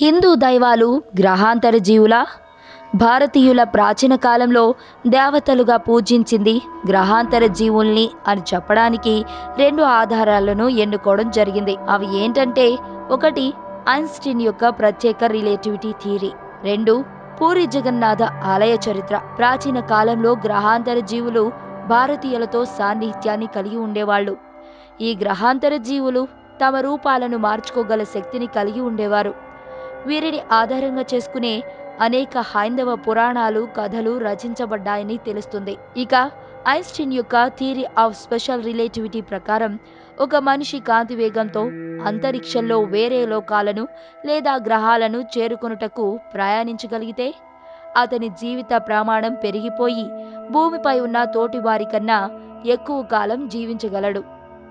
హిందూ దైవాలు గ్రహాంతర జీవుల భారతీయుల ప్రాచీన కాలంలో దేవతలుగా పూజించింది గ్రహాంతర జీవుల్ని అని చెప్పడానికి రెండు ఆధారాలను ఎన్నుకోవడం జరిగింది అవి ఏంటంటే ఒకటి ఐన్స్టీన్ యొక్క ప్రత్యేక రిలేటివిటీ థియరీ రెండు పూరి జగన్నాథ ఆలయ చరిత్ర ప్రాచీన కాలంలో గ్రహాంతర జీవులు భారతీయులతో సాన్నిహిత్యాన్ని కలిగి ఉండేవాళ్ళు ఈ గ్రహాంతర జీవులు తమ రూపాలను మార్చుకోగల శక్తిని కలిగి ఉండేవారు వీరిని ఆధారంగా చేసుకునే అనేక హైందవ పురాణాలు కథలు రచించబడ్డాయని తెలుస్తుంది ఇక ఐన్స్టీన్ యొక్క థియరీ ఆఫ్ స్పెషల్ రిలేటివిటీ ప్రకారం ఒక మనిషి కాంతి వేగంతో అంతరిక్షంలో వేరే లోకాలను లేదా గ్రహాలను చేరుకొనుటకు ప్రయాణించగలిగితే అతని జీవిత ప్రమాణం పెరిగిపోయి భూమిపై ఉన్న తోటివారి కన్నా ఎక్కువ కాలం జీవించగలడు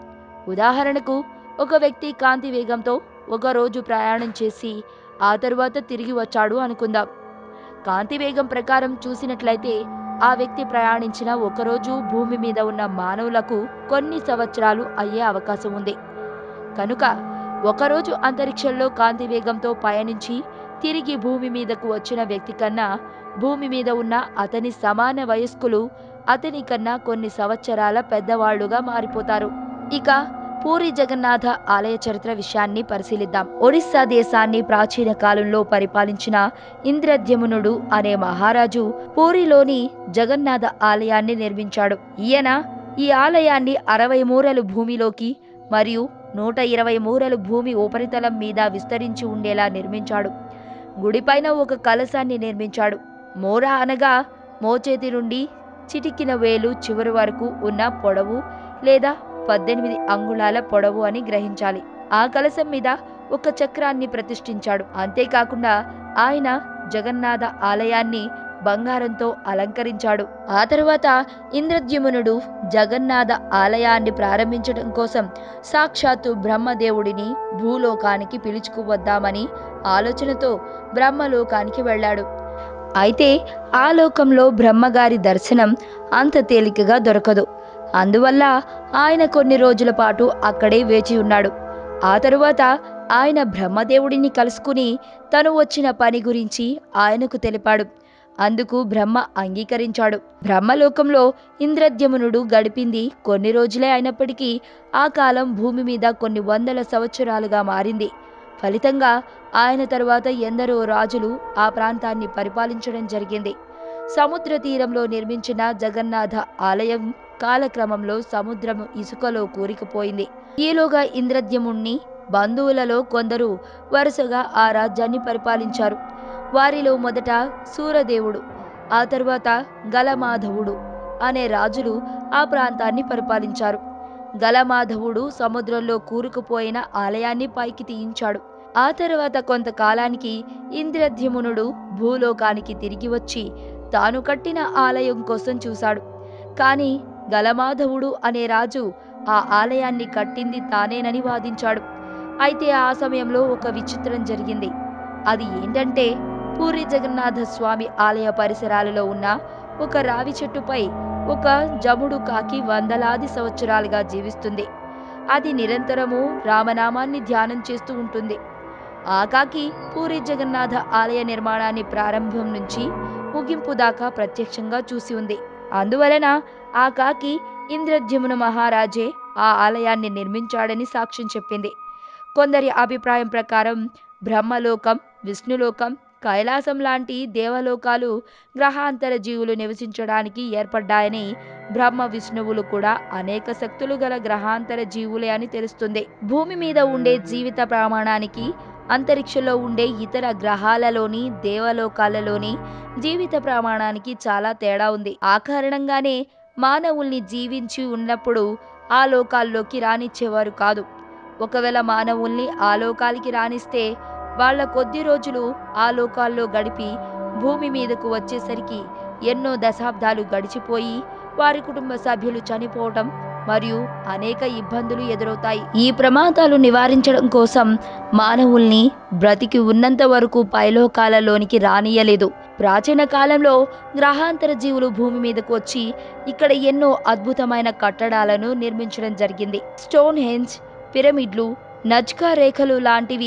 ఉదాహరణకు ఒక వ్యక్తి కాంతి వేగంతో ఒక రోజు ప్రయాణం చేసి ఆ తరువాత తిరిగి వచ్చాడు అనుకుందాం కాంతి వేగం ప్రకారం చూసినట్లయితే ఆ వ్యక్తి ప్రయాణించిన ఒకరోజు భూమి మీద ఉన్న మానవులకు కొన్ని సంవత్సరాలు అయ్యే అవకాశం ఉంది కనుక ఒకరోజు అంతరిక్షంలో కాంతి వేగంతో పయనించి తిరిగి భూమి మీదకు వచ్చిన వ్యక్తి కన్నా భూమి మీద ఉన్న అతని సమాన వయస్కులు అతని కన్నా కొన్ని సంవత్సరాల పెద్దవాళ్లుగా మారిపోతారు ఇక పూరి జగన్నాథ ఆలయ చరిత్ర విషయాన్ని పరిశీలిద్దాం ఒడిస్సా దేశాన్ని ప్రాచీన కాలంలో పరిపాలించిన ఇంద్రద్యమునుడు అనే మహారాజు పూరిలోని జగన్నాథ ఆలయాన్ని నిర్మించాడు ఈయన ఈ ఆలయాన్ని అరవై మూరలు భూమిలోకి మరియు నూట ఇరవై మూరలు భూమి ఉపరితలం మీద విస్తరించి ఉండేలా నిర్మించాడు గుడిపైన ఒక కలశాన్ని నిర్మించాడు మోర అనగా మోచేతి నుండి చిటికిన వేలు చివరి వరకు ఉన్న పొడవు లేదా పద్దెనిమిది అంగుళాల పొడవు అని గ్రహించాలి ఆ కలశం మీద ఒక చక్రాన్ని ప్రతిష్ఠించాడు అంతేకాకుండా ఆయన జగన్నాథ ఆలయాన్ని బంగారంతో అలంకరించాడు ఆ తరువాత ఇంద్రద్యుమ్నుడు జగన్నాథ ఆలయాన్ని ప్రారంభించడం కోసం సాక్షాత్తు బ్రహ్మదేవుడిని భూలోకానికి పిలుచుకువద్దామని ఆలోచనతో బ్రహ్మలోకానికి వెళ్ళాడు అయితే ఆ లోకంలో బ్రహ్మగారి దర్శనం అంత తేలికగా దొరకదు అందువల్ల ఆయన కొన్ని రోజుల పాటు అక్కడే వేచి ఉన్నాడు ఆ తరువాత ఆయన బ్రహ్మదేవుడిని కలుసుకుని తను వచ్చిన పని గురించి ఆయనకు తెలిపాడు అందుకు బ్రహ్మ అంగీకరించాడు బ్రహ్మలోకంలో ఇంద్రద్యమునుడు గడిపింది కొన్ని రోజులే అయినప్పటికీ ఆ కాలం భూమి మీద కొన్ని వందల సంవత్సరాలుగా మారింది ఫలితంగా ఆయన తరువాత ఎందరో రాజులు ఆ ప్రాంతాన్ని పరిపాలించడం జరిగింది సముద్ర తీరంలో నిర్మించిన జగన్నాథ ఆలయం కాలక్రమంలో సముద్రము ఇసుకలో కూరికుపోయింది ఈలోగా ఇంద్రద్యముణ్ణి బంధువులలో కొందరు వరుసగా ఆ రాజ్యాన్ని పరిపాలించారు వారిలో మొదట సూరదేవుడు ఆ తరువాత గలమాధవుడు అనే రాజులు ఆ ప్రాంతాన్ని పరిపాలించారు గలమాధవుడు సముద్రంలో కూరుకుపోయిన ఆలయాన్ని పైకి తీయించాడు ఆ తరువాత కొంతకాలానికి ఇంద్రద్యుమ్నుడు భూలోకానికి తిరిగి వచ్చి తాను కట్టిన ఆలయం కోసం చూశాడు కానీ గలమాధవుడు అనే రాజు ఆ ఆలయాన్ని కట్టింది తానేనని వాదించాడు అయితే ఆ సమయంలో ఒక విచిత్రం జరిగింది అది ఏంటంటే పూరి జగన్నాథ స్వామి ఆలయ పరిసరాలలో ఉన్న ఒక రావి చెట్టుపై ఒక జముడు కాకి వందలాది సంవత్సరాలుగా జీవిస్తుంది అది నిరంతరము రామనామాన్ని ధ్యానం చేస్తూ ఉంటుంది ఆ కాకి పూరి జగన్నాథ ఆలయ నిర్మాణాన్ని ప్రారంభం నుంచి ముగింపు దాకా ప్రత్యక్షంగా చూసి ఉంది అందువలన ఆ కాకి ఇంద్రద్యుమ్న మహారాజే ఆ ఆలయాన్ని నిర్మించాడని సాక్ష్యం చెప్పింది కొందరి అభిప్రాయం ప్రకారం బ్రహ్మలోకం విష్ణులోకం కైలాసం లాంటి దేవలోకాలు గ్రహాంతర జీవులు నివసించడానికి ఏర్పడ్డాయని బ్రహ్మ విష్ణువులు కూడా అనేక శక్తులు గల గ్రహాంతర జీవులే అని తెలుస్తుంది భూమి మీద ఉండే జీవిత ప్రమాణానికి అంతరిక్షంలో ఉండే ఇతర గ్రహాలలోని దేవలోకాలలోని జీవిత ప్రమాణానికి చాలా తేడా ఉంది ఆ కారణంగానే మానవుల్ని జీవించి ఉన్నప్పుడు ఆ లోకాల్లోకి రానిచ్చేవారు కాదు ఒకవేళ మానవుల్ని ఆ లోకాలకి రానిస్తే వాళ్ళ కొద్ది రోజులు ఆ లోకాల్లో గడిపి భూమి మీదకు వచ్చేసరికి ఎన్నో దశాబ్దాలు గడిచిపోయి వారి కుటుంబ సభ్యులు చనిపోవటం మరియు అనేక ఇబ్బందులు ఎదురవుతాయి ఈ ప్రమాదాలు నివారించడం కోసం మానవుల్ని బ్రతికి ఉన్నంత వరకు పైలోకాలలోనికి రానియలేదు ప్రాచీన కాలంలో గ్రహాంతర జీవులు భూమి మీదకు వచ్చి ఇక్కడ ఎన్నో అద్భుతమైన కట్టడాలను నిర్మించడం జరిగింది స్టోన్ హెంజ్ పిరమిడ్లు నజ్కా రేఖలు లాంటివి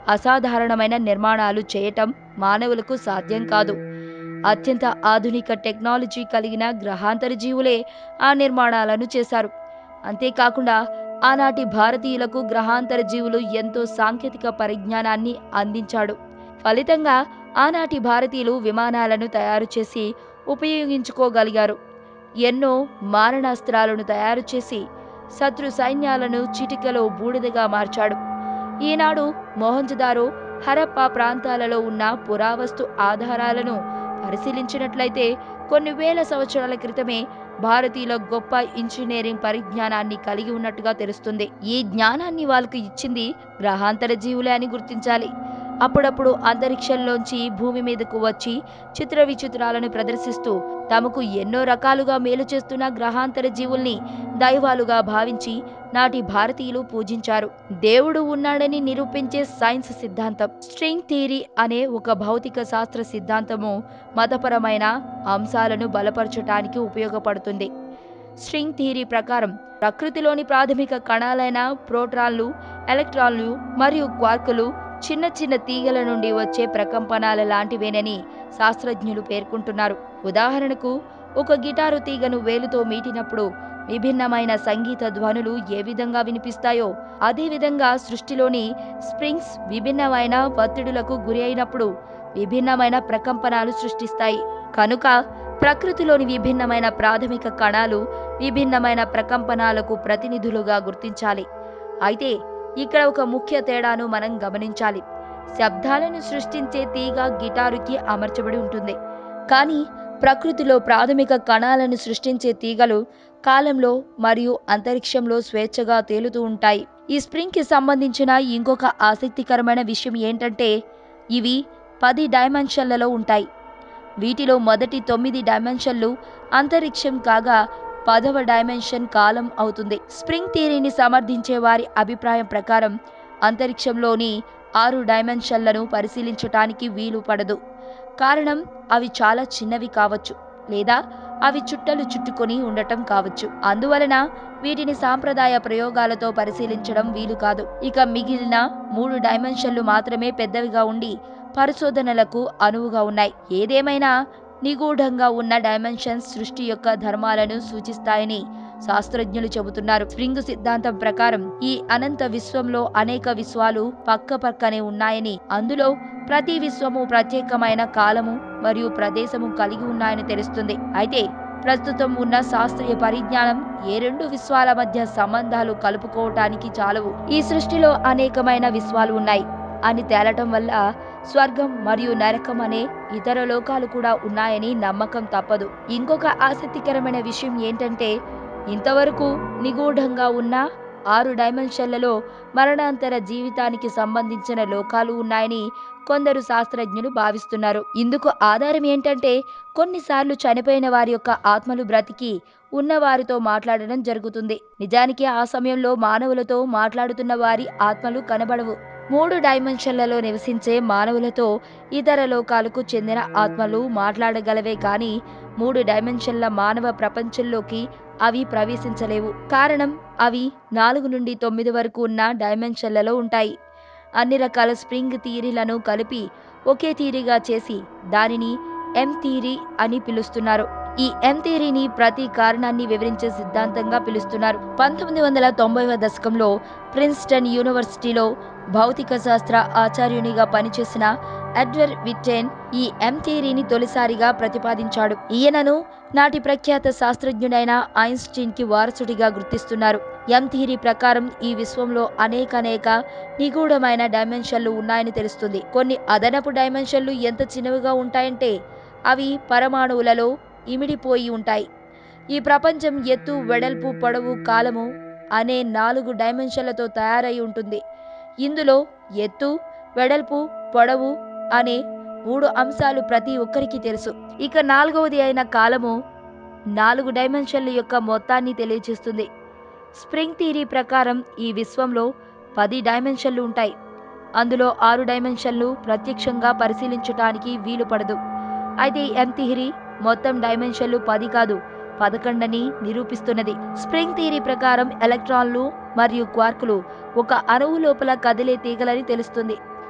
అసాధారణమైన నిర్మాణాలు చేయటం మానవులకు సాధ్యం కాదు అత్యంత ఆధునిక టెక్నాలజీ కలిగిన గ్రహాంతర జీవులే ఆ నిర్మాణాలను చేశారు అంతేకాకుండా ఆనాటి భారతీయులకు గ్రహాంతర జీవులు ఎంతో సాంకేతిక పరిజ్ఞానాన్ని అందించాడు ఫలితంగా ఆనాటి భారతీయులు విమానాలను తయారు చేసి ఉపయోగించుకోగలిగారు ఎన్నో మారణాస్త్రాలను తయారు చేసి శత్రు సైన్యాలను చిటికలో బూడిదగా మార్చాడు ఈనాడు మొహంజదారో హరప్పా ప్రాంతాలలో ఉన్న పురావస్తు ఆధారాలను పరిశీలించినట్లయితే కొన్ని వేల సంవత్సరాల క్రితమే భారతీయుల గొప్ప ఇంజనీరింగ్ పరిజ్ఞానాన్ని కలిగి ఉన్నట్టుగా తెలుస్తుంది ఈ జ్ఞానాన్ని వాళ్ళకు ఇచ్చింది గ్రహాంతర జీవులే అని గుర్తించాలి అప్పుడప్పుడు అంతరిక్షంలోంచి భూమి మీదకు వచ్చి చిత్ర విచిత్రాలను ప్రదర్శిస్తూ తమకు ఎన్నో రకాలుగా మేలు చేస్తున్న గ్రహాంతర జీవుల్ని దైవాలుగా భావించి నాటి భారతీయులు పూజించారు దేవుడు ఉన్నాడని నిరూపించే సైన్స్ సిద్ధాంతం స్ట్రింగ్ థియరీ అనే ఒక భౌతిక శాస్త్ర సిద్ధాంతము మతపరమైన అంశాలను బలపరచటానికి ఉపయోగపడుతుంది స్ట్రింగ్ థియరీ ప్రకారం ప్రకృతిలోని ప్రాథమిక కణాలైన ప్రోటాన్లు ఎలక్ట్రాన్లు మరియు క్వార్కులు చిన్న చిన్న తీగల నుండి వచ్చే ప్రకంపనాల లాంటివేనని శాస్త్రజ్ఞులు పేర్కొంటున్నారు ఉదాహరణకు ఒక గిటారు తీగను వేలుతో మీటినప్పుడు విభిన్నమైన సంగీత ధ్వనులు ఏ విధంగా వినిపిస్తాయో అదేవిధంగా సృష్టిలోని స్ప్రింగ్స్ విభిన్నమైన ఒత్తిడులకు గురి అయినప్పుడు విభిన్నమైన ప్రకంపనాలు సృష్టిస్తాయి కనుక ప్రకృతిలోని విభిన్నమైన ప్రాథమిక కణాలు విభిన్నమైన ప్రకంపనాలకు ప్రతినిధులుగా గుర్తించాలి అయితే ఇక్కడ ఒక ముఖ్య తేడాను మనం గమనించాలి శబ్దాలను సృష్టించే తీగ గిటారుకి అమర్చబడి ఉంటుంది కానీ ప్రకృతిలో ప్రాథమిక కణాలను సృష్టించే తీగలు కాలంలో మరియు అంతరిక్షంలో స్వేచ్ఛగా తేలుతూ ఉంటాయి ఈ స్ప్రింగ్కి సంబంధించిన ఇంకొక ఆసక్తికరమైన విషయం ఏంటంటే ఇవి పది డైమెన్షన్లలో ఉంటాయి వీటిలో మొదటి తొమ్మిది డైమెన్షన్లు అంతరిక్షం కాగా పదవ డైమెన్షన్ కాలం అవుతుంది స్ప్రింగ్ థియరీని సమర్థించే వారి అభిప్రాయం ప్రకారం అంతరిక్షంలోని ఆరు డైమెన్షన్లను పరిశీలించటానికి వీలు పడదు కారణం అవి చాలా చిన్నవి కావచ్చు లేదా అవి చుట్టలు చుట్టుకొని ఉండటం కావచ్చు అందువలన వీటిని సాంప్రదాయ ప్రయోగాలతో పరిశీలించడం వీలు కాదు ఇక మిగిలిన మూడు డైమెన్షన్లు మాత్రమే పెద్దవిగా ఉండి పరిశోధనలకు అనువుగా ఉన్నాయి ఏదేమైనా నిగూఢంగా ఉన్న డైమెన్షన్స్ సృష్టి యొక్క ధర్మాలను సూచిస్తాయని శాస్త్రజ్ఞులు చెబుతున్నారు స్ప్రింగ్ సిద్ధాంతం ప్రకారం ఈ అనంత విశ్వంలో అనేక విశ్వాలు పక్క పక్కనే ఉన్నాయని అందులో ప్రతి విశ్వము ప్రత్యేకమైన కాలము మరియు ప్రదేశము కలిగి ఉన్నాయని తెలుస్తుంది అయితే ప్రస్తుతం ఉన్న శాస్త్రీయ పరిజ్ఞానం ఏ రెండు విశ్వాల మధ్య సంబంధాలు కలుపుకోవటానికి చాలవు ఈ సృష్టిలో అనేకమైన విశ్వాలు ఉన్నాయి అని తేలటం వల్ల స్వర్గం మరియు నరకం అనే ఇతర లోకాలు కూడా ఉన్నాయని నమ్మకం తప్పదు ఇంకొక ఆసక్తికరమైన విషయం ఏంటంటే ఇంతవరకు నిగూఢంగా ఉన్న ఆరు డైమెన్షన్లలో మరణాంతర జీవితానికి సంబంధించిన లోకాలు ఉన్నాయని కొందరు శాస్త్రజ్ఞులు భావిస్తున్నారు ఇందుకు ఆధారం ఏంటంటే కొన్నిసార్లు చనిపోయిన వారి యొక్క ఆత్మలు బ్రతికి ఉన్నవారితో మాట్లాడడం జరుగుతుంది నిజానికి ఆ సమయంలో మానవులతో మాట్లాడుతున్న వారి ఆత్మలు కనబడవు మూడు డైమెన్షన్లలో నివసించే మానవులతో ఇతర లోకాలకు చెందిన ఆత్మలు మాట్లాడగలవే కానీ మూడు డైమెన్షన్ల మానవ ప్రపంచంలోకి అవి ప్రవేశించలేవు కారణం అవి నాలుగు నుండి తొమ్మిది వరకు ఉన్న డైమెన్షన్లలో ఉంటాయి అన్ని రకాల స్ప్రింగ్ థియరీలను కలిపి ఒకే థియరీగా చేసి దానిని ఎం థియరీ అని పిలుస్తున్నారు ఈ ఎం థియరీని ప్రతి కారణాన్ని వివరించే సిద్ధాంతంగా పిలుస్తున్నారు పంతొమ్మిది వందల తొంభైవ దశకంలో ప్రిన్స్టన్ యూనివర్సిటీలో భౌతిక శాస్త్ర ఆచార్యునిగా పనిచేసిన ఎడ్వర్ విట్టెన్ ఈ ఎం థియరీని తొలిసారిగా ప్రతిపాదించాడు ఈయనను నాటి ప్రఖ్యాత శాస్త్రజ్ఞుడైన ఐన్స్టీన్ కి వారసుడిగా గుర్తిస్తున్నారు ఎం థియరీ ప్రకారం ఈ విశ్వంలో అనేకనేక నిగూఢమైన డైమెన్షన్లు ఉన్నాయని తెలుస్తుంది కొన్ని అదనపు డైమెన్షన్లు ఎంత చిన్నవిగా ఉంటాయంటే అవి పరమాణువులలో ఇమిడిపోయి ఉంటాయి ఈ ప్రపంచం ఎత్తు వెడల్పు పొడవు కాలము అనే నాలుగు డైమెన్షన్లతో తయారై ఉంటుంది ఇందులో ఎత్తు వెడల్పు పొడవు అనే మూడు అంశాలు ప్రతి ఒక్కరికి తెలుసు ఇక నాలుగవది అయిన కాలము నాలుగు డైమెన్షన్ల యొక్క మొత్తాన్ని తెలియజేస్తుంది స్ప్రింగ్ థియరీ ప్రకారం ఈ విశ్వంలో పది డైమెన్షన్లు ఉంటాయి అందులో ఆరు డైమెన్షన్లు ప్రత్యక్షంగా పరిశీలించటానికి వీలు పడదు అయితే ఎం థియరీ మొత్తం డైమెన్షన్లు పది కాదు పదకొండని నిరూపిస్తున్నది స్ప్రింగ్ థియరీ ప్రకారం ఎలక్ట్రాన్లు మరియు క్వార్కులు ఒక అణువు లోపల కదిలే తీగలని తెలుస్తుంది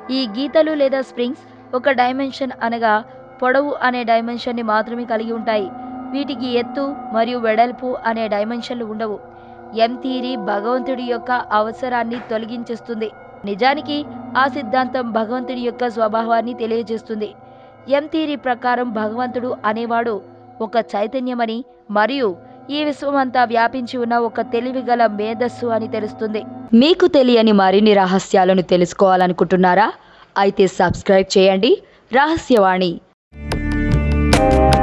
ఈ గీతలు లేదా స్ప్రింగ్స్ ఒక డైమెన్షన్ అనగా పొడవు అనే డైమెన్షన్ని మాత్రమే కలిగి ఉంటాయి వీటికి ఎత్తు మరియు వెడల్పు అనే డైమెన్షన్లు ఉండవు ఎం థియరీ భగవంతుడి యొక్క అవసరాన్ని తొలగించేస్తుంది నిజానికి ఆ సిద్ధాంతం భగవంతుడి యొక్క స్వభావాన్ని తెలియజేస్తుంది ఎం థియరీ ప్రకారం భగవంతుడు అనేవాడు ఒక చైతన్యమని మరియు ఈ విశ్వమంతా వ్యాపించి ఉన్న ఒక తెలివిగల మేధస్సు అని తెలుస్తుంది మీకు తెలియని మరిన్ని రహస్యాలను తెలుసుకోవాలనుకుంటున్నారా అయితే సబ్స్క్రైబ్ చేయండి రహస్యవాణి